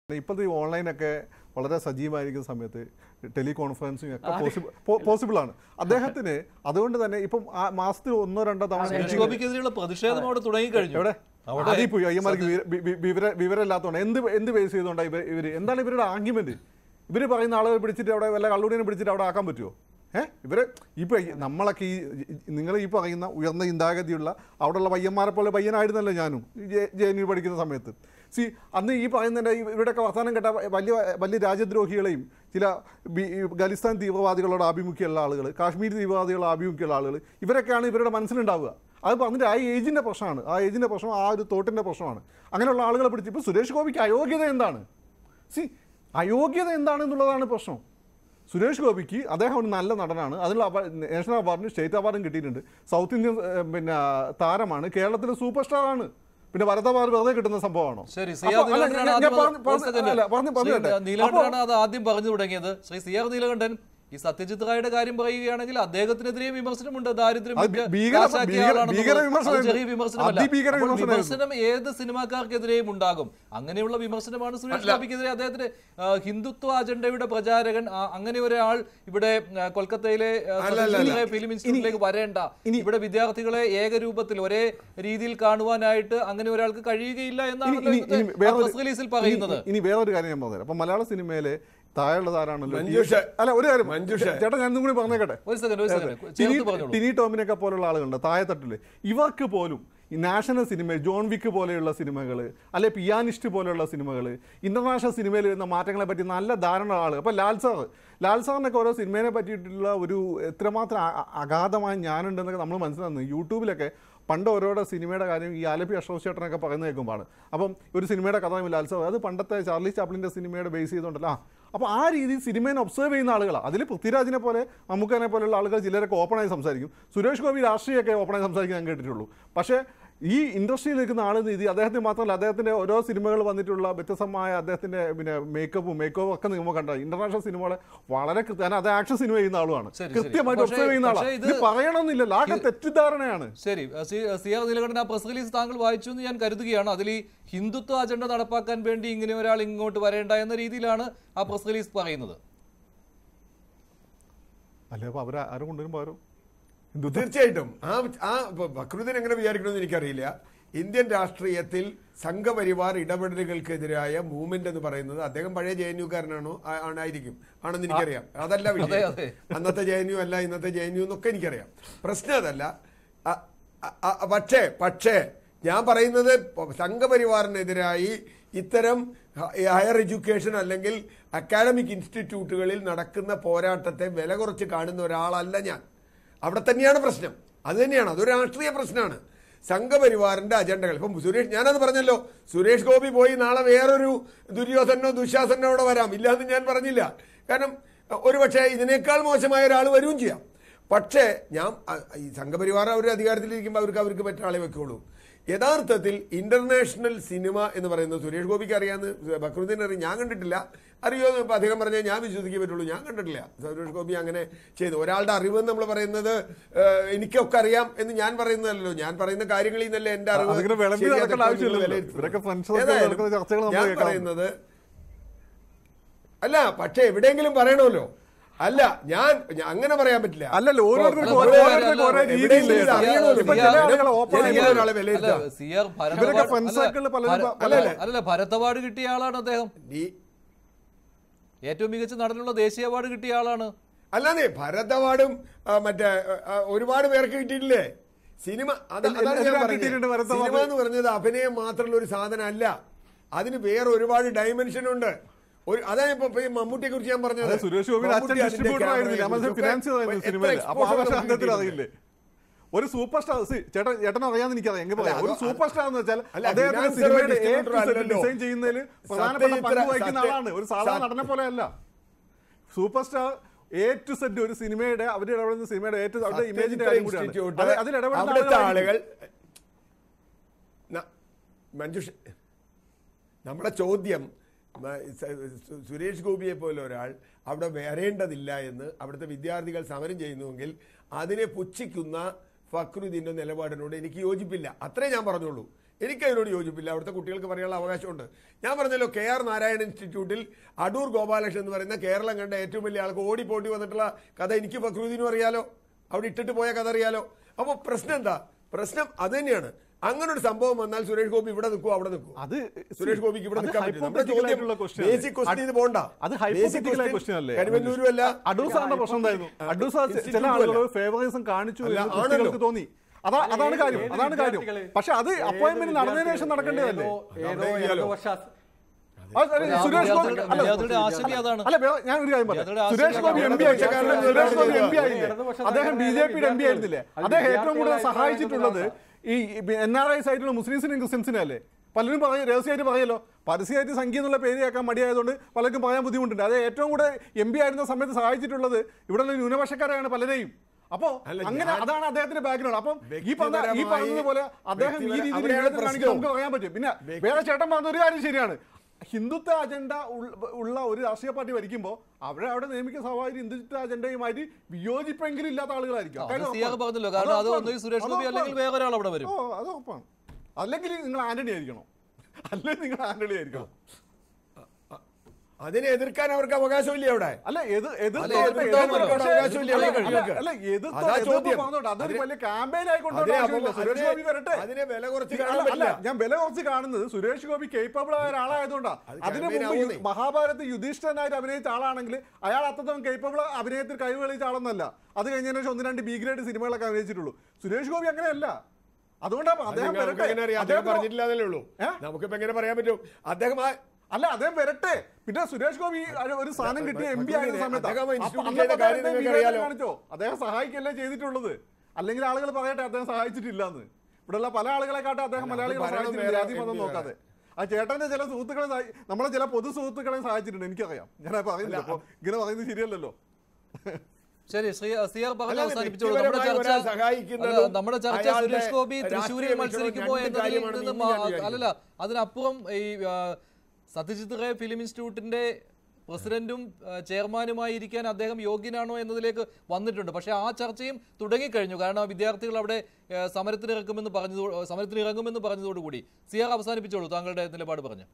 ഇപ്പോഴത്തെ ഈ ഓൺലൈനൊക്കെ വളരെ സജീവമായിരിക്കുന്ന സമയത്ത് ടെലികോൺഫറൻസിങ് ഒക്കെ പോസിബിൾ പോസിബിൾ ആണ് അദ്ദേഹത്തിന് അതുകൊണ്ട് തന്നെ ഇപ്പം ആ മാസത്തിൽ ഒന്നോ രണ്ടോ തവണ സുരേഷ് ഗോപിക്കെതിരെയുള്ള പ്രതിഷേധം അവിടെ തുടങ്ങി കഴിഞ്ഞു എവിടെ അതിൽ പോയി അയ്യന്മാർക്ക് വിവര വിവരമില്ലാത്തതുകൊണ്ട് എന്ത് എന്ത് ബേസ് ചെയ്തുകൊണ്ടാണ് ഇവർ ഇവർ എന്താണ് ഇവരുടെ ആർഗ്യുമെന്റ് ഇവർ പറയുന്ന ആളുകൾ പിടിച്ചിട്ട് അവിടെ വല്ല കള്ളുടിനെ പിടിച്ചിട്ട് അവിടെ ആക്കാൻ പറ്റുമോ ഏഹ് ഇവരെ ഇപ്പൊ ഈ നമ്മളൊക്കെ ഈ നിങ്ങൾ ഈ പറയുന്ന ഉയർന്ന ചിന്താഗതിയുള്ള അവിടെയുള്ള പയ്യന്മാരെ പോലെ പയ്യനായിരുന്നല്ലോ ഞാനും ജെ എൻ യു പഠിക്കുന്ന സമയത്ത് സി അന്ന് ഈ പറയുന്നതിൻ്റെ ഇവരുടെയൊക്കെ വർത്തമാനം കേട്ട വലിയ വലിയ രാജ്യദ്രോഹികളെയും ചില ബി- ഈ ഖലിസ്ഥാൻ തീവ്രവാദികളോട് ആഭിമുഖ്യമുള്ള ആളുകൾ കാശ്മീർ തീവ്രവാദികളുടെ ആഭിമുഖ്യമുള്ള ആളുകൾ ഇവരൊക്കെയാണ് ഇവരുടെ മനസ്സിലുണ്ടാവുക അത് പറഞ്ഞിട്ട് ആ ഏജിൻ്റെ പ്രശ്നമാണ് ആ ഏജിൻ്റെ പ്രശ്നം ആ ഒരു തോട്ടിൻ്റെ പ്രശ്നമാണ് അങ്ങനെയുള്ള ആളുകളെ പിടിച്ച് ഇപ്പോൾ സുരേഷ് ഗോപിക്ക് അയോഗ്യത എന്താണ് സി അയോഗ്യത എന്താണെന്നുള്ളതാണ് പ്രശ്നം സുരേഷ് ഗോപിക്ക് അദ്ദേഹം ഒരു നല്ല നടനാണ് അതിനുള്ള അവാ- നാഷണൽ അവാർഡിനും സ്റ്റേറ്റ് അവാർഡും കിട്ടിയിട്ടുണ്ട് സൗത്ത് ഇന്ത്യൻ ഏഹ്, പിന്നെ താരമാണ് കേരളത്തിലെ സൂപ്പർ സ്റ്റാർ ആണ് പിന്നെ ഭരത അവാർഡ് വെറുതെ കിട്ടുന്ന സംഭവമാണോ ശരി അപ്പൊ സിയാർ അല്ല, നീലകണ്ഠനാണ് ഞാൻ- ഞാൻ ആദ്യം പറഞ്ഞു- അത് ഒരു second. അല്ല, പറഞ്ഞു- പറഞ്ഞു ശ്രീ കേട്ടെ. നീലകണ്ഠനാണ് അത് ആദ്യം പറഞ്ഞു തുടങ്ങിയത് ശ്രീ സിയാർ നീലകണ്ഠൻ ഈ സത്യജിത് റായുടെ കാര്യം പറയുകയാണെങ്കിൽ അദ്ദേഹത്തിനെതിരെയും വിമർശനമുണ്ട് ദാരിദ്ര്യം അത് വിറ്റ് ഭീകര- കാശാക്കിയ ഭീകര- ആളാണെന്നുള്ളത് ഭീകര അത് വിമർശനമായിരുന്നു. ചെറിയ വിമർശനമല്ല അതിഭീകര അപ്പോൾ വിമർശനമായിരുന്നു. വിമർശനം ഏത് സിനിമാക്കാർക്കെതിരെയും ഉണ്ടാകും അങ്ങനെയുള്ള വിമർശനമാണ് സുരേഷ് ഗോപിക്കെതിരെ അദ്ദേഹത്തിന് ആ, ഹിന്ദുത്വ അജണ്ടയുടെ പ്രചാരകൻ ആ, അങ്ങനെ ഒരാൾ ഇവിടെ ആ, കൊൽക്കത്തയിലെ ആ, സത്യജിത് റേ ഫിലിം ഇൻസ്റ്റിറ്റ്യൂട്ടിലേക്ക് വരേണ്ട ഇവിടെ വിദ്യാർത്ഥികളെ ഏകരൂപത്തിൽ ഒരേ രീതിയിൽ കാണുവാനായിട്ട് അങ്ങനെ ഒരാൾക്ക് കഴിയുകയില്ല എന്നാണ് ഇനി- ഇനി- ഇനി വേറൊരു- പ്രസ് റിലീസിൽ പറയുന്നത് ഇനി- ഇനി വേറൊരു കാര്യം ഞാൻ പറഞ്ഞുതരാം അപ്പൊ മലയാള സിനിമയിലെ താഴെയുള്ള താരാണല്ലോ മഞ്ജുഷ. അല്ല ഒരു കാര്യം മഞ്ജുഷ. ചേട്ടാ ഞാൻ ഇന്നും കൂടി പറഞ്ഞേക്കട്ടെ ഒരു സെക്കൻഡ് ഒരു സെക്കൻഡ് ടിനി ചേർത്ത് പറഞ്ഞോളൂ ടിനി ടോമിനൊക്കെ പോലുള്ള ആളുകളുണ്ട് താഴെത്തട്ടില് ഇവർക്ക് പോലും ഈ നാഷണൽ സിനിമ ജോൺ വിക്ക് പോലെയുള്ള സിനിമകൾ അല്ലെ പിയാനിസ്റ്റ് പോലെയുള്ള സിനിമകൾ ഇന്റർനാഷണൽ സിനിമയിൽ വരുന്ന മാറ്റങ്ങളെ പറ്റി നല്ല ധാരണ ആള് അപ്പോൾ ലാൽ സാർ ലാൽ സാറിനൊക്കെ ഓരോ സിനിമയെ പറ്റിയിട്ടുള്ള ഒരു എത്രമാത്രം അ- അ- അഗാധമായ ജ്ഞാനുണ്ടെന്നൊക്കെ നമ്മൾ മനസ്സിലാകുന്നു യൂട്യൂബിലൊക്കെ പണ്ട് ഓരോരോ സിനിമയുടെ കാര്യം ഈ ആലപ്പി അശോക് ചേട്ടനൊക്കെ പറയുന്നത് കേൾക്കുമ്പോഴാണ് അപ്പം ഒരു സിനിമയുടെ കഥ ലാൽ സാർ അത് പണ്ടത്തെ ചാർലി ചാപ്ലിൻ്റെ സിനിമയുടെ ബേസ് ചെയ്തുകൊണ്ടല്ലോ ആ അപ്പോൾ ആ രീതിയിൽ സിനിമേനെ ഒബ്സർവ് ചെയ്യുന്ന ആളുകളാണ് അതിൽ പൃഥ്വിരാജിനെ പോലെ മമ്മൂക്കനെ പോലെയുള്ള ആളുകൾ ചിലരൊക്കെ ഓപ്പണായി സംസാരിക്കും സുരേഷ് ഗോപി രാഷ്ട്രീയമൊക്കെ ഓപ്പണായി സംസാരിക്കാൻ ഞാൻ കേട്ടിട്ടുള്ളൂ പക്ഷേ ഈ ഇൻഡസ്ട്രിയിൽ നിൽക്കുന്ന ആൾ രീതി അദ്ദേഹത്തിന് മാത്രമല്ല അദ്ദേഹത്തിൻ്റെ ഓരോ സിനിമകൾ വന്നിട്ടുള്ള വ്യത്യസ്തമായ അദ്ദേഹത്തിൻ്റെ പിന്നെ മേക്കപ്പും മേക്കപ്പും ഒക്കെ നിങ്ങൾ കണ്ട ഇന്റർനാഷണൽ സിനിമകളെ വളരെ കൃത്യം കാരണം അത് ആക്ഷൻ സിനിമ ചെയ്യുന്ന ആളുമാണ് ശരി, ശരി. കൃത്യമായിട്ട് പക്ഷേ- ഒബ്സർവ് ചെയ്യുന്ന ആളാണ് പക്ഷേ ഇത് ഇത് പറയണമെന്നില്ലല്ലോ ആകെ തെറ്റിദ്ധാരണയാണ് ശരി സി- സിയാർ നീലകണ്ഠൻ ആ പ്രസ് റിലീസ് താങ്കൾ വായിച്ചു എന്ന് ഞാൻ കരുതുകയാണ് അതിൽ ഈ ഹിന്ദുത്വ അജണ്ട നടപ്പാക്കാൻ വേണ്ടി ഇങ്ങനെ ഒരാൾ ഇങ്ങോട്ട് വരേണ്ട എന്ന രീതിയിലാണ് ആ പ്രസ് റിലീസ് പറയുന്നത് അല്ലേ അപ്പോൾ അവർ ആരും കൊണ്ടുവരുമ്പോൾ ആരും ഹിന്ദു തീർച്ചയായിട്ടും ആ ആ ബക്രുദ്ദീൻ എങ്ങനെ വിചാരിക്കണമെന്ന് എനിക്കറിയില്ല ഇന്ത്യൻ രാഷ്ട്രീയത്തിൽ സംഘപരിവാർ ഇടപെടലുകൾക്കെതിരായ മൂവ്മെന്റ് എന്ന് പറയുന്നത് അദ്ദേഹം പഴയ ജെ എൻ യുക്കാരനാണോ ആ- ആണായിരിക്കും ആണെന്ന് എനിക്കറിയാം അതല്ല അതെ, വിഷയം അതെ. അന്നത്തെ ജെ എൻ യു അല്ല ഇന്നത്തെ ജെ എൻ യു എന്നൊക്കെ എനിക്കറിയാം പ്രശ്നം അതല്ല അ- അ- അ- പക്ഷേ പക്ഷേ ഞാൻ പറയുന്നത് സംഘപരിവാറിനെതിരായി ഇത്തരം ഹ- ഹയർ എഡ്യൂക്കേഷൻ അല്ലെങ്കിൽ അക്കാഡമിക് ഇൻസ്റ്റിറ്റ്യൂട്ടുകളിൽ നടക്കുന്ന പോരാട്ടത്തെ വില കുറച്ച് കാണുന്ന ഒരാളല്ല ഞാൻ അവിടെ തന്നെയാണ് പ്രശ്നം അത് തന്നെയാണ് അതൊരു രാഷ്ട്രീയ പ്രശ്നമാണ് സംഘപരിവാറിന്റെ അജണ്ടകൾ ഇപ്പം സുരേഷ് ഞാനത് പറഞ്ഞല്ലോ സുരേഷ് ഗോപി പോയി നാളെ വേറൊരു ദുര്യോധനോ ദുശാസനോ അവിടെ വരാം ഇല്ലാന്ന് ഞാൻ പറഞ്ഞില്ല കാരണം ഒരുപക്ഷെ ഇതിനേക്കാൾ മോശമായ ഒരാൾ വരികയും ചെയ്യാം പക്ഷേ ഞാൻ അ- ഈ സംഘപരിവാർ അവർ അധികാരത്തിലിരിക്കുമ്പോൾ അവർക്ക് അവർക്ക് പറ്റുന്ന ആളെ വെക്കുള്ളൂ യഥാർത്ഥത്തിൽ ഇന്റർനാഷണൽ സിനിമ എന്ന് പറയുന്നത് സുരേഷ് ഗോപിക്ക് അറിയാമെന്ന് ബക്രുദ്ദീൻ അറിയാം ഞാൻ കണ്ടിട്ടില്ല അറിയോ എന്ന് ഇപ്പം അധികം പറഞ്ഞാൽ ഞാൻ വിശ്വസിക്കാൻ പറ്റുള്ളൂ ഞാൻ കണ്ടിട്ടില്ല സുരേഷ് ഗോപി അങ്ങനെ ചെയ്തു ഒരാളുടെ അറിവ് എന്ന് നമ്മൾ പറയുന്നത് ഏഹ്, എനിക്കൊക്കെ അറിയാം എന്ന് ഞാൻ പറയുന്നതല്ലോ ഞാൻ പറയുന്ന കാര്യങ്ങളിൽ നിന്നല്ലേ എന്റെ അറിവ് അതിങ്ങനെ വിളമ്പി ശരിയാ നടക്കേണ്ട തെറ്റാ ആവശ്യമില്ലല്ലോ. എന്ന് വിലയിരുത്തുന്നത്. ഇവരൊക്കെ friends ഒക്കെ ഏതായാലും നടക്കുന്ന ചർച്ചകൾ നമ്മൾ ഞാൻ കേൾക്കാം. പറയുന്നത് അല്ല പക്ഷേ എവിടെയെങ്കിലും പറയണമല്ലോ അല്ല ഞാൻ ഞാൻ അങ്ങനെ പറയാൻ പറ്റില്ല അല്ലല്ലോ ഓരോരുത്തർക്കും അല്ല, ഓരോ- അല്ല, ഓരോരുത്തർക്കും ഓരോ അല്ല, രീതിയില്ലേ എവിടെയെങ്കിലും അറിയണമല്ലോ. ഇപ്പൊ ചില ആളുകൾ ഓപ്പൺ ഏതെങ്കിലും ആയി ഒരാളെ അല്ല വിലയിരുത്താം സിയാർ ഇവരൊക്കെ ഭരതവാട് friends circle പലരും അല്ല, പല- അല്ല, അല്ലല്ല ഭരത് അവാർഡ് കിട്ടിയ ആളാണ് അദ്ദേഹം ഈ- ഏറ്റവും മികച്ച നടനുള്ള ദേശീയ അവാർഡ് കിട്ടിയ ആളാണ് അല്ലാതെ ഭരത് അവാർഡും ആ, മറ്റേ ആ, ആ, ഒരുപാട് പേർക്ക് കിട്ടിയിട്ടില്ലേ സിനിമ അത് എല്ല- അതാണ് ഞാൻ എല്ലാം പറഞ്ഞത്. കിട്ടിയിട്ടുണ്ട് ഭരത് സിനിമ അവാർഡ്. എന്ന് പറഞ്ഞത് അഭിനയം മാത്രമുള്ള ഒരു സാധനമല്ല അതിന് വേറെ ഒരുപാട് ഡയമെൻഷൻ ഉണ്ട് ഒരു അതാണ് ഇപ്പൊ ഇപ്പൊ ഈ മമ്മൂട്ടിയെ കുറിച്ച് ഞാൻ പറഞ്ഞത് അതെ, സുരേഷ് ഗോപിയുടെ അച്ഛൻ മമ്മൂട്ടി അതിന്റെ ഡിസ്ട്രിബ്യൂട്ടർ ആയിരുന്നില്ല ക്യാമറയെ നമ്മൾ കുറിച്ചൊക്കെ ഫിനാൻസ് ആയിരുന്നു എത്ര സിനിമയിൽ അപ്പൊ ആ exposure വർഷം നമുക്ക് അദ്ദേഹത്തിന് കിട്ടിയിട്ടുണ്ട്. അറിയില്ലേ ഒരു സൂപ്പർ സ്റ്റാർ ചേട്ടൻ ചേട്ടൻ അറിയാന്ന് എനിക്കറിയാം എങ്കിൽ പറയാം അല്ല, ഒരു അത് സൂപ്പർ സ്റ്റാർ എന്ന് വെച്ചാൽ അല്ല, അദ്ദേഹത്തിന് finance സിനിമയുടെ ഒരു distributor അല്ലല്ലോ. ഡിസൈൻ ചെയ്യുന്നതിൽ പ്രധാനപ്പെട്ട സത്യം പങ്ക് ഇത്ര- വഹിക്കുന്ന സത്യം- ആളാണ് ഒരു സാധാരണ സത്യം- നടനെ പോലെ അല്ല സൂപ്പർ സ്റ്റാർ എ ടു സെറ്റ് ഒരു സിനിമയുടെ അവർ ഇടപെടുന്ന സിനിമയുടെ ഏറ്റവും അവരുടെ ഇമേജിന്റെ കാര്യം കൂടിയാണ് ഇൻസ്റ്റിറ്റ്യൂട്ട് അത് അതിൽ ഇടപെടുന്ന അവിടുത്തെ ആളുകളായിരിക്കും. ആളുകൾ ന- മഞ്ജുഷ നമ്മുടെ ചോദ്യം മ- സ- സു- സുരേഷ് ഗോപിയെ പോലെ ഒരാൾ അവിടെ വരേണ്ടതില്ല എന്ന് അവിടുത്തെ വിദ്യാർത്ഥികൾ സമരം ചെയ്യുന്നുവെങ്കിൽ അതിനെ പുച്ഛിക്കുന്ന ഫക്രുദ്ദീന്റെ നിലപാടിനോട് എനിക്ക് യോജിപ്പില്ല അത്രേ ഞാൻ പറഞ്ഞുള്ളൂ എനിക്കതിനോട് യോജിപ്പില്ല അവിടുത്തെ കുട്ടികൾക്ക് പറയാനുള്ള അവകാശമുണ്ട് ഞാൻ പറഞ്ഞല്ലോ കെ ആർ നാരായണ ഇൻസ്റ്റിറ്റ്യൂട്ടിൽ അടൂർ ഗോപാലകൃഷ്ണൻ എന്ന് പറയുന്ന കേരളം കണ്ട ഏറ്റവും വലിയ ആൾക്ക് ഓടിപ്പോണ്ടി വന്നിട്ടുള്ള കഥ എനിക്ക് ഫക്രുദ്ദീനും അറിയാലോ അവിടെ ഇട്ടിട്ട് പോയ കഥ അറിയാലോ അപ്പോൾ പ്രശ്നം എന്താ പ്രശ്നം അത് തന്നെയാണ് അങ്ങനെ ഒരു സംഭവം വന്നാൽ സുരേഷ് ഗോപി ഇവിടെ നിൽക്കുമോ അവിടെ നിൽക്കുമോ അത് സുരേഷ് ഗോപിക്ക് ഇവിടെ അത് നിൽക്കാൻ പറ്റും നമ്മുടെ hypothetical ചോദ്യം ആയിട്ടുള്ള question ബേസിക് അല്ലേ? ക്വസ്റ്റ്യൻ ഇത് പോണ്ട അത് Basic ഹൈപ്പോത്തറ്റിക്കൽ question ക്വസ്റ്റ്യൻ അല്ലേ കരുവന്നൂരും അല്ല അടൂർ സാറിന്റെ പ്രശ്നം എന്തായിരുന്നു അടൂർ സാർ ചില Institute ആളുകൾ അല്ല. ഫേവറിസം കാണിച്ചു അല്ല, എന്ന് ആണല്ലോ. കുട്ടികൾക്ക് തോന്നി അതാ അല്ല, അതാണ് ഏത് കാര്യം ഏത് അതാണ് കാര്യം വിദ്യാർത്ഥികള്? പക്ഷെ അത് ഏത് അപ്പോയിന്റ്മെന്റ് നടന്നതിന് ശേഷം വിദ്യാർത്ഥികള്? നടക്കേണ്ടതല്ലേ ഏതോ- ഏതോ അവിടെ ഇരിക്കാലോ. ഇടതുപക്ഷ ആ, അല്ല, സുരേഷ് ഗോപി വിദ്യാർത്ഥികളുടെ അല്ല വിദ്യാർത്ഥികളുടെ ആശങ്ക അതാണ് അല്ല വേ- ഞാൻ ഒരു കാര്യം പറയാം വിദ്യാർത്ഥികളുടെ സുരേഷ് ഗോപി എം പി ആശങ്ക ആയില്ലേ അതാണ്. സുരേഷ് ഗോപി എം പി ആയില്ലേ ഇടതുപക്ഷ അദ്ദേഹം ബി ജെ പിയുടെ എം പി ആയിരുന്നില്ലേ അദ്ദേഹം ഏറ്റവും കൂടുതൽ വിദ്യാർത്ഥികളുടെ സഹായിച്ചിട്ടുള്ളത് ഈ എൻ ആർ ഐസ് ആയിട്ടുള്ള മുസ്ലിംസിനും ക്രിസ്ത്യൻസിനും അല്ലേ പലരും പറയും രഹസ്യമായിട്ട് പറയല്ലോ പരസ്യമായിട്ട് സംഖ്യ എന്നുള്ള പേര് കേൾക്കാൻ മടിയായതുകൊണ്ട് പലർക്കും പറയാൻ ബുദ്ധിമുട്ടുണ്ട് അത് ഏറ്റവും കൂടുതൽ എം പി ആയിരുന്ന സമയത്ത് സഹായിച്ചിട്ടുള്ളത് ഇവിടെയുള്ള ന്യൂനപക്ഷക്കാരാണ് പലരെയും അപ്പോ അല്ല, അങ്ങനെ ഞാൻ- അതാണ് അദ്ദേഹത്തിന്റെ ബാക്ക്ഗ്രൗണ്ട് അപ്പം ഈ പറഞ്ഞ ഈ വ്യക്തിപരമായി- പറഞ്ഞതുപോലെ അദ്ദേഹം ഈ വ്യക്തിപര- രീതിയിൽ അവിടെയാണ് വിവേചനം കാണിക്കുന്നത് പ്രശ്നം. നമുക്ക് പറയാൻ പറ്റും പിന്നെ വേറെ ചേട്ടൻ പറഞ്ഞ ഒരു കാര്യം ശരിയാണ് ഹിന്ദുത്വ അജണ്ട ഉൾ- ഉള്ള ഒരു രാഷ്ട്രീയ പാർട്ടി ഭരിക്കുമ്പോൾ അവിടെ അവിടെ നിയമിക്കുന്ന സ്വാഭാവിക ഹിന്ദുത്വ അജണ്ടയുമായിട്ട് വിയോജിപ്പെങ്കിലും ഇല്ലാത്ത ആളുകളായിരിക്കും അത് അക്കാര്യം സിയാഗ് ഉറപ്പാണ്. പറഞ്ഞല്ലോ കാരണം അത് ഉറപ്പാണ്. ഒന്നുകിൽ സുരേഷ് അത് ഗോപി അല്ലെങ്കിൽ ഉറപ്പാണ്. വേറെ ഒരാൾ അവിടെ വരും ഓ അത് ഉറപ്പാണ് അല്ലെങ്കിൽ നിങ്ങൾ ആന്റണി ആയിരിക്കണം അല്ലെങ്കിൽ നിങ്ങൾ ആന്റണി ആയിരിക്കണം അതിനെ എതിർക്കാൻ അവർക്ക് അവകാശമില്ല അവിടെ അല്ല എത് എതിർത്ത് അല്ല, അവർക്ക് എതിർത്ത് എതിർത്ത് അവർക്ക് പക്ഷേ- അവകാശമില്ല, അല്ല, അവർക്ക് അല്ല, അവർക്ക്. അല്ല, എതിർത്ത് അതാ എതിർത്ത് ചോദ്യം. പറഞ്ഞോട്ടെ. അതൊരു അതിനെ- വലിയ ക്യാമ്പയിൻ ആയി കൊണ്ടുപോകേണ്ട അതിനെ ആവശ്യമില്ല. അപ്പൊ- സുരേഷ് ഗോപി വരട്ടെ അതിനെ വില കുറച്ച് അല്ല, കാണാൻ അല്ല, പറ്റില്ല ഞാൻ വില കുറച്ച് കാണുന്നത് സുരേഷ് ഗോപി കേപ്പബിൾ ആയ ഒരാളായതുകൊണ്ടാണ് അത് അതിനു campaign മുമ്പ് ആവുന്നേ. യു- മഹാഭാരത് യുധിഷ്ഠനായിട്ട് അഭിനയിച്ച ആളാണെങ്കിൽ അയാൾ അത്രത്തോളം കേപ്പബിൾ അഭിനയത്തിൽ കഴിവ് കളിച്ച ആളൊന്നല്ല അത് കഴിഞ്ഞതിന് ശേഷം ഒന്ന് രണ്ട് ബി ഗ്രേഡ് സിനിമകളൊക്കെ അഭിനയിച്ചിട്ടുള്ളൂ സുരേഷ് ഗോപി അങ്ങനെയല്ല അതുകൊണ്ടാണ് അത് അദ്ദേഹം നിങ്ങൾക്ക് വരട്ടെ എങ്ങനെ അറിയാം അദ്ദേഹം അദ്ദേഹത്തിന് പറഞ്ഞിട്ടില്ല അതല്ലേ ഉള്ളൂ ഏ? നമുക്കിപ്പോ എങ്ങനെ പറയാൻ പറ്റും അദ്ദേഹം ആ- അല്ല അദ്ദേഹം വരട്ടെ പിന്നെ സുരേഷ് ഗോപി ഒരു- ഒരു സ്ഥാനം കിട്ടിയ എം പി ആയിരുന്ന സമയത്ത് അദ്ദേഹം അപ്പൊ ഇൻസ്റ്റിറ്റ്യൂട്ടിൽ അന്നത്തെ ചെയ്ത കാര്യം അദ്ദേഹം നിങ്ങൾക്ക് വിവേചനം അറിയാലോ. കാണിച്ചോ അദ്ദേഹം സഹായിക്കല്ലേ ചെയ്തിട്ടുള്ളത് അല്ലെങ്കിൽ ആളുകൾ പറയട്ടെ അദ്ദേഹം സഹായിച്ചിട്ടില്ല എന്ന് ഇവിടെയുള്ള പല ആളുകളെ കാട്ടെ അദ്ദേഹം അല്ല, അത് മലയാളികളെ ഭരണം സഹായിച്ചിട്ടില്ല വേറെ, ജാതി മതം എന്ത് നോക്കാതെ ആ ചേട്ടന്റെ ചില സുഹൃത്തുക്കളെ സഹായി- നമ്മളെ ചില പൊതു സുഹൃത്തുക്കളെ സഹായിച്ചിട്ടുണ്ട് എനിക്കറിയാം ഞാൻ പറയുന്നില്ല അപ്പൊ ഇങ്ങനെ പറയുന്നത് ശരിയല്ലല്ലോ ശരി ശ്രീ സിയാർ പറഞ്ഞ് അല്ലാതെ അവസാനിപ്പിച്ചോളൂ നമ്മുടെ വ്യക്തിപരമായി ചർച്ച ഒരാൾ സഹായിക്കുന്നതും അല്ല, നമ്മുടെ ചർച്ച അയാളുടെ സുരേഷ് ഗോപി രാഷ്ട്രീയ തൃശ്ശൂരിൽ വീക്ഷണം മത്സരിക്കുമോ രണ്ട് എന്നതിൽ കാര്യമാണെന്ന് നിന്ന് ഇന്ന് മാ- ഞാൻ വിചാരിക്കുന്നു. അല്ലല്ല അതിനപ്പുറം ഈ ആ, സത്യജിത് റേ ഫിലിം ഇൻസ്റ്റിറ്റ്യൂട്ടിന്റെ പ്രസിഡന്റും ആ, ചെയർമാനുമായി ഇരിക്കാൻ അദ്ദേഹം യോഗ്യനാണോ എന്നതിലേക്ക് വന്നിട്ടുണ്ട് പക്ഷേ ആ ചർച്ചയും തുടങ്ങിക്കഴിഞ്ഞു കാരണം ആ വിദ്യാർത്ഥികൾ അവിടെ ആ, സമരത്തിന് ഇറക്കുമെന്ന് പറഞ്ഞതോ സമരത്തിന് ഇറങ്ങുമെന്ന് പറഞ്ഞതോടുകൂടി സിയാർ അവസാനിപ്പിച്ചോളൂ താങ്കളുടെ നിലപാട് പറഞ്ഞു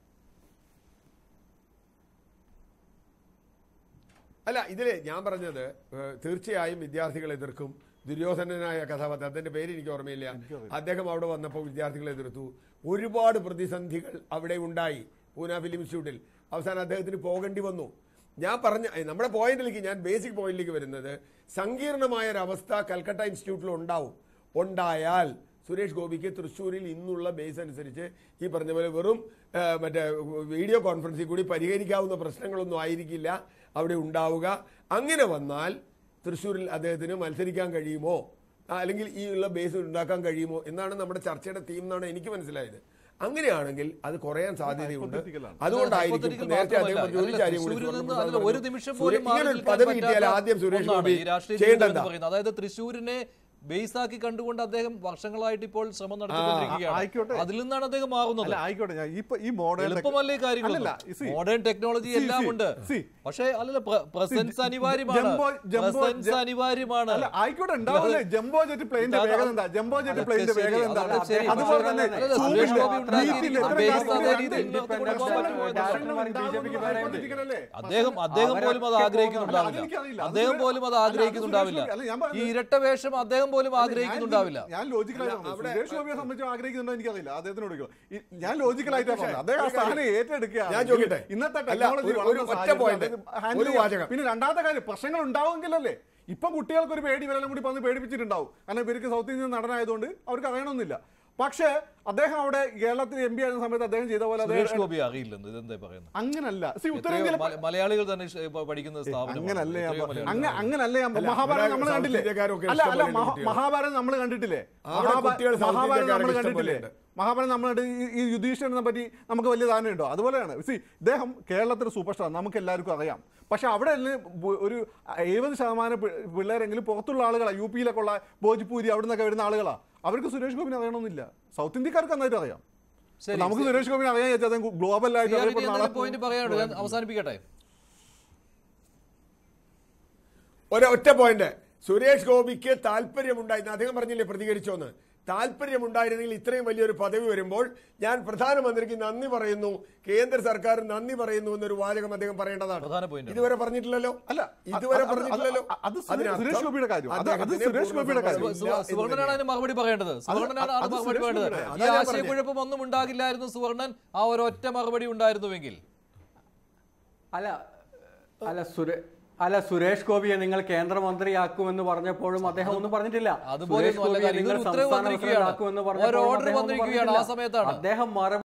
അല്ല ഇതില് ഞാൻ പറഞ്ഞത് ഏഹ്, തീർച്ചയായും വിദ്യാർത്ഥികൾ എതിർക്കും ദുര്യോധനനായ കഥാപാത്രം അതിന്റെ പേര് എനിക്ക് ഓർമ്മയില്ല അദ്ദേഹം അവിടെ വന്നപ്പോൾ വിദ്യാർത്ഥികളെ എതിർത്തു ഒരുപാട് പ്രതിസന്ധികൾ അവിടെ ഉണ്ടായി പൂന ഫിലിം ഇൻസ്റ്റിറ്റ്യൂട്ടിൽ അവസാനം അദ്ദേഹത്തിന് പോകേണ്ടി വന്നു ഞാൻ പറഞ്ഞ ഏ, നമ്മുടെ പോയിന്റിലേക്ക് ഞാൻ ബേസിക് പോയിന്റിലേക്ക് വരുന്നത് സങ്കീർണമായ ഒരു അവസ്ഥ കൽക്കട്ട ഇൻസ്റ്റിറ്റ്യൂട്ടിൽ ഉണ്ടാവും ഉണ്ടായാൽ സുരേഷ് ഗോപിക്ക് തൃശ്ശൂരിൽ ഇന്നുള്ള ബേസ് അനുസരിച്ച് ഈ പറഞ്ഞ പോലെ വെറും ആ, മറ്റേ വീഡിയോ കോൺഫറൻസിൽ കൂടി പരിഹരിക്കാവുന്ന പ്രശ്നങ്ങളൊന്നും ആയിരിക്കില്ല അവിടെ ഉണ്ടാവുക അങ്ങനെ വന്നാൽ തൃശ്ശൂരിൽ അദ്ദേഹത്തിന് മത്സരിക്കാൻ കഴിയുമോ ആ, അല്ലെങ്കിൽ ഈ ഉള്ള ബേസ് ഉണ്ടാക്കാൻ കഴിയുമോ എന്നാണ് നമ്മുടെ ചർച്ചയുടെ തീം എന്നാണ് എനിക്ക് മനസ്സിലായത് അങ്ങനെയാണെങ്കിൽ അത് കുറയാൻ സാധ്യതയുണ്ട് hypothetical ആണ്. അതുകൊണ്ടായിരിക്കും hypothetical നേരത്തെ അദ്ദേഹം മാത്രമല്ല. പറഞ്ഞ ഒരു അല്ല, കാര്യം കൂടി തൃശ്ശൂരിൽ നിന്ന് സുവർണ്ണ അതിൽ പ്രസാദ് ഒരു പറഞ്ഞു. നിമിഷം സുരേ- പോലും മാറി ഇങ്ങനെ ഒരു നിൽക്കാൻ പദവി കിട്ടിയാൽ പറ്റാത്ത ആദ്യം സുരേഷ് ഒന്നാണ് ഗോപി ഈ രാഷ്ട്രീയ ജീവിതം ചെയ്യേണ്ടത് എന്ന് പറയുന്നത് അതായത് തൃശ്ശൂരിനെ ബേസാക്കി കണ്ടുകൊണ്ട് അദ്ദേഹം വർഷങ്ങളായിട്ട് ഇപ്പോൾ ശ്രമം നടത്തിക്കൊണ്ടിരിക്കുകയാണ് ആയിക്കോട്ടെ. അതിൽ നിന്നാണ് അദ്ദേഹം മാറുന്നത് അല്ല ആയിക്കോട്ടെ ഞാൻ ഇപ്പൊ ഈ മോഡേൺ എളുപ്പമല്ലേ അല്ലല്ല, കാര്യങ്ങൾ see. മോഡേൺ ടെക്നോളജി See, എല്ലാം see, ഉണ്ട് see. പക്ഷേ അല്ലല്ല പ്രസൻസ് See, അനിവാര്യമാണ് ജംബോ- ജംബോ- പ്രസൻസ് ജ- അനിവാര്യമാണ് അല്ല ആയിക്കോട്ടെ ഉണ്ടാവില്ലേ ജംബോ ജെറ്റ് പ്ലെയിന്റെ ഇതാ- വേഗത എന്താ ജംബോ ജെറ്റ് അതൊക്കെ പ്ലെയിന്റെ ശരി, വേഗത എന്താ അതൊക്കെ ശരി. അതുപോലെ തന്നെ അല്ലല്ല, zoom സുരേഷ് ഇല്ല, ഗോപി ഉണ്ടാക്കിയ meet ഇല്ല, ബേസ് ഇത്ര അതേ കാര്യങ്ങൾ രീതിയിൽ ഉണ്ട്. മുന്നോട്ട് പ്രശ്നങ്ങൾ കൊണ്ടുപോകാൻ പ്രശ്നങ്ങൾ പറ്റുമോ? ഉണ്ടാവുന്നത് BJP ക്ക് വേറെ hypothetical അല്ലേ? അദ്ദേഹം അദ്ദേഹം പോലും അത് അവരൊക്കെ ആഗ്രഹിക്കുന്നുണ്ടാവില്ല അതെനിക്കറിയില്ല. അത് അദ്ദേഹം സുരേ- പോലും അത് അല്ല, അത് ആഗ്രഹിക്കുന്നുണ്ടാവില്ല സുരേഷ് ഗോപി- അല്ല, ഞാൻ ഈ പറഞ്ഞത് ഇരട്ട വേഷം അദ്ദേഹം പോലും ആഗ്രഹിക്കുന്നുണ്ടാവില്ല ഞാൻ ലോജിക്കലായിട്ട് അല്ല, പറഞ്ഞു. അവിടെ- സുരേഷ് ഗോപിയെ സംബന്ധിച്ച് ആഗ്രഹിക്കുന്നുണ്ടോ എനിക്കറിയില്ല അദ്ദേഹത്തിനോട് ചോദിക്കണം. ഈ- ഞാൻ ലോജിക്കലായിട്ടാണ് പറഞ്ഞത് അദ്ദേഹം ആ ഒരു കാര്യം. സ്ഥാനം ഏറ്റെടുക്കുക ഞാൻ ചോദിക്കട്ടെ? ഇന്നത്തെ അല്ല, ടെക്നോളജി ഒരു- ഒരു ഒറ്റ point. ഒരു വാചകം. പിന്നെ രണ്ടാമത്തെ കാര്യം പ്രശ്നങ്ങൾ ഉണ്ടാവുമെങ്കിലല്ലേ ഇപ്പൊ കുട്ടികൾക്ക് ഒരു പേടി ഇവരെല്ലാം കൂടി വന്ന് പേടിപ്പിച്ചിട്ടുണ്ടാവും കാരണം ഇവർക്ക് സൗത്ത് ഇന്ത്യൻ നടനായതുകൊണ്ട് അവർക്ക് അറിയണമെന്നില്ല പക്ഷേ അദ്ദേഹം അവിടെ കേരളത്തിൽ എം പി ആയിരുന്ന സമയത്ത് അദ്ദേഹം ചെയ്ത പോലെ സുരേഷ് അദ്ദേഹം ഗോപി അറിയില്ലെന്ന് ഇതെന്താ പറയുന്നത് അങ്ങനല്ല See, എത്രയോ ഉത്തരേന്ത്യയിലെ മല- മലയാളികൾ തന്നെ ഇഷ്- ഇപ്പൊ പഠിക്കുന്ന സ്ഥാപനം അങ്ങനല്ല ഞാൻ പറഞ്ഞത്. അങ്ങ അങ്ങനല്ല ഞാൻ മഹാഭാരതം നമ്മൾ ഇവിടെ കണ്ടില്ലേ സൗത്ത് ഇന്ത്യക്കാരൊക്കെ അല്ല അല്ല ഇഷ്ടംപോലെ മഹാ- കുട്ടികൾ. മഹാഭാരതം നമ്മൾ കണ്ടിട്ടില്ലേ അവിടെ മഹാഭാ- കുട്ടികൾ സൗത്ത് മഹാഭാരതം നമ്മൾ ഇന്ത്യക്കാരൊക്കെ കണ്ടിട്ടില്ലേ ഇഷ്ടംപോലെ മഹാഭാരതം നമ്മൾ കണ്ട് ഈ- ഈ യുദ്ധീഷ്ഠനെ പറ്റി നമുക്ക് വലിയ ധാരണയുണ്ടോ അതുപോലെയാണ് സി ഇദ്ദേഹം കേരളത്തിലെ സൂപ്പർ സ്റ്റാർ നമുക്ക് എല്ലാവർക്കും അറിയാം പക്ഷെ അവിടെ നിന്ന് ബു- ഒരു എഴുപത് ശതമാനം പി- പിള്ളേരെങ്കിലും പുറത്തുള്ള ആളുകളാണ് യു പിയിലൊക്കെ ഉള്ള ഭോജ്പൂരി അവിടെ നിന്നൊക്കെ വരുന്ന ആളുകളാണ് അവർക്ക് സുരേഷ് ഗോപിനെ അറിയണമെന്നില്ല സൗത്ത് ഇന്ത്യക്കാർക്ക് നന്നായിട്ട് അറിയാം ശരി, നമുക്ക് സുരേഷ് ഗോപിനെ അറിയാൻ വെച്ചാൽ ഗ്ലോബൽ ആയിട്ട് അറിയപ്പെടുന്ന ആളാണ്. പോയിന്റ് പറയാനുണ്ട് ഞാൻ അവസാനിപ്പിക്കട്ടെ ഒരൊറ്റ പോയിന്റ് സുരേഷ് ഗോപിക്ക് താല്പര്യമുണ്ടായി അദ്ദേഹം പറഞ്ഞില്ലേ പ്രതികരിച്ചോന്ന് താല്പര്യമുണ്ടായിരുന്നെങ്കിൽ ഇത്രയും വലിയൊരു പദവി വരുമ്പോൾ ഞാൻ പ്രധാനമന്ത്രിക്ക് നന്ദി പറയുന്നു കേന്ദ്ര സർക്കാർ നന്ദി പറയുന്നു എന്നൊരു വാചകം അദ്ദേഹം പറയേണ്ടതാണ് പ്രധാന point ആണ്. ഇതുവരെ പറഞ്ഞിട്ടില്ലല്ലോ അല്ല ഇതുവരെ അത് അത് പറഞ്ഞിട്ടില്ലല്ലോ അത് അത് അതിനർത്ഥം സുരേഷ് ഗോപിയുടെ കാര്യം. അത് അത് അദ്ദേഹത്തിന് സുരേഷ് ഗോപിയുടെ കാര്യം. പൂർണ്ണ സു- സമ്മതമില്ല എന്ന് സുവർണനാണ് അതിന് മറുപടി പറയേണ്ടത് സുവർണനാണ് അത് അത് മറുപടി സുരേഷ് പറയേണ്ടത് ഗോപിയുടെ. ഈ അതാ ഞാൻ ആശയക്കുഴപ്പം ഒന്നും ഉണ്ടാകില്ലായിരുന്നു സുവർണൻ ആ ഒരൊറ്റ മറുപടി ഉണ്ടായിരുന്നുവെങ്കിൽ അല്ല അല്ല സുരേ അല്ല സുരേഷ് ഗോപിയെ നിങ്ങൾ കേന്ദ്രമന്ത്രിയാക്കുമെന്ന് പറഞ്ഞപ്പോഴും അദ്ദേഹം ഒന്നും പറഞ്ഞിട്ടില്ല അതുപോലെ സുരേഷ് ഒന്നും അല്ല ഗോപിയെ കാര്യം. നിങ്ങൾ ഇതൊരു ഉത്തരവ് സംസ്ഥാന വന്നിരിക്കുകയാണ്. പ്രസിഡന്റാക്കുമെന്ന് ഒരു പറഞ്ഞപ്പോഴും order അദ്ദേഹം ഒന്നും വന്നിരിക്കുകയാണ് ആ പറഞ്ഞിട്ടില്ല. സമയത്താണ്. അദ്ദേഹം മറുപടി